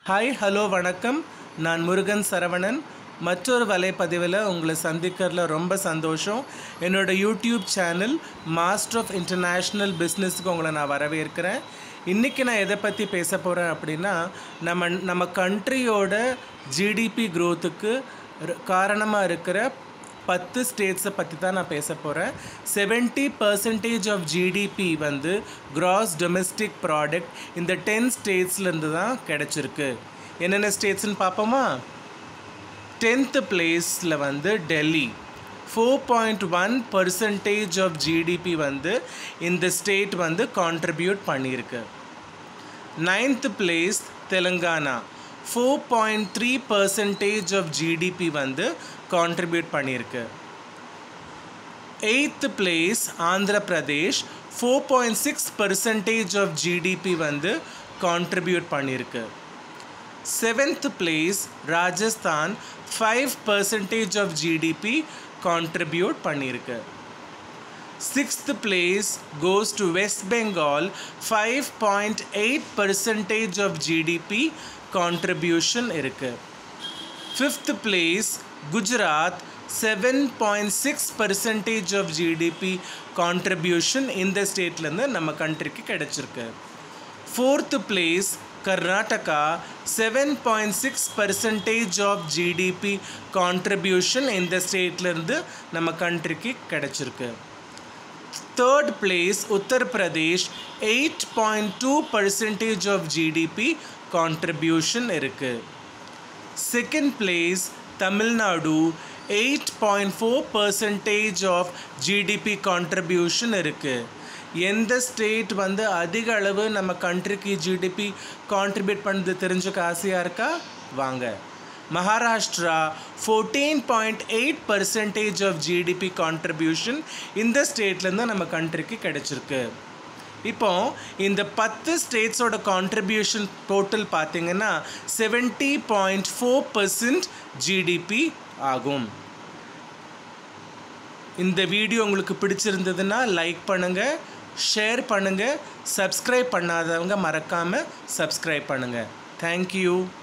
hi hello வணக்கம் நான் முருகன் சரவணன் மற்றொரு வலைப்பதிவில் உங்களை சந்திக்கிறதுல ரொம்ப சந்தோஷம் என்னோட YouTube channel master of international பிஸ்னஸ்க்கு உங்களை நான் வரவேற்கிறேன் இன்றைக்கி நான் எதை பற்றி பேச போகிறேன் அப்படின்னா நம்ம நம்ம கண்ட்ரியோட ஜிடிபி க்ரோத்துக்கு காரணமாக இருக்கிற பத்து ஸ்டேட்ஸை பற்றி தான் நான் பேச போகிறேன் செவன்ட்டி பர்சன்டேஜ் ஆஃப் ஜிடிபி வந்து கிராஸ் டொமெஸ்டிக் ப்ராடக்ட் இந்த டென் ஸ்டேட்ஸ்லேருந்து தான் கிடச்சிருக்கு என்னென்ன ஸ்டேட்ஸ்னு பார்ப்போமா டென்த்து பிளேஸில் வந்து Delhi four point one percentage of GDP வந்து இந்த ஸ்டேட் வந்து கான்ட்ரிபியூட் பண்ணியிருக்கு ninth place Telangana four point three percentage of GDP வந்து கான்ட்ரிபியூட் பண்ணியிருக்கு eighth place Andhra Pradesh four point six percentage of GDP வந்து கான்ட்ரிபியூட் பண்ணியிருக்கு seventh place Rajasthan five percentage of GDP contribute பண்ணியிருக்கு sixth place goes to West Bengal five point eight percentage of GDP contribution இருக்குது fifth place Gujarat seven point six percentage of GDP contribution இந்த ஸ்டேட்லேருந்து நம்ம கண்ட்ரிக்கு கிடச்சிருக்கு fourth place Karnataka seven point six percentage of GDP contribution இந்த ஸ்டேட்லேருந்து நம்ம கண்ட்ரிக்கு கிடச்சிருக்கு third place Uttar Pradesh eight point two percentage of GDP contribution இருக்குது second place Tamil Nadu eight point four percentage of GDP contribution இருக்குது எந்த ஸ்டேட் வந்து அதிக அளவு நம்ம கண்ட்ரிக்கு ஜிடிபி கான்ட்ரிபியூட் பண்ணுறது தெரிஞ்சுக்க ஆசையாக இருக்கா வாங்க Maharashtra fourteen point eight percentage of GDP contribution இந்த ஸ்டேட்லேருந்து நம்ம கண்ட்ரிக்கு கிடச்சிருக்கு இப்போ இந்த பத்து ஸ்டேட்ஸோட கான்ட்ரிபியூஷன் டோட்டல் பார்த்தீங்கன்னா seventy point four percent GDP ஆகும் இந்த வீடியோ உங்களுக்கு பிடிச்சிருந்ததுன்னா லைக் பண்ணுங்கள் ஷேர் பண்ணுங்கள் சப்ஸ்கிரைப் பண்ணாதவங்க மறக்காமல் சப்ஸ்கிரைப் பண்ணுங்கள் தேங்க்யூ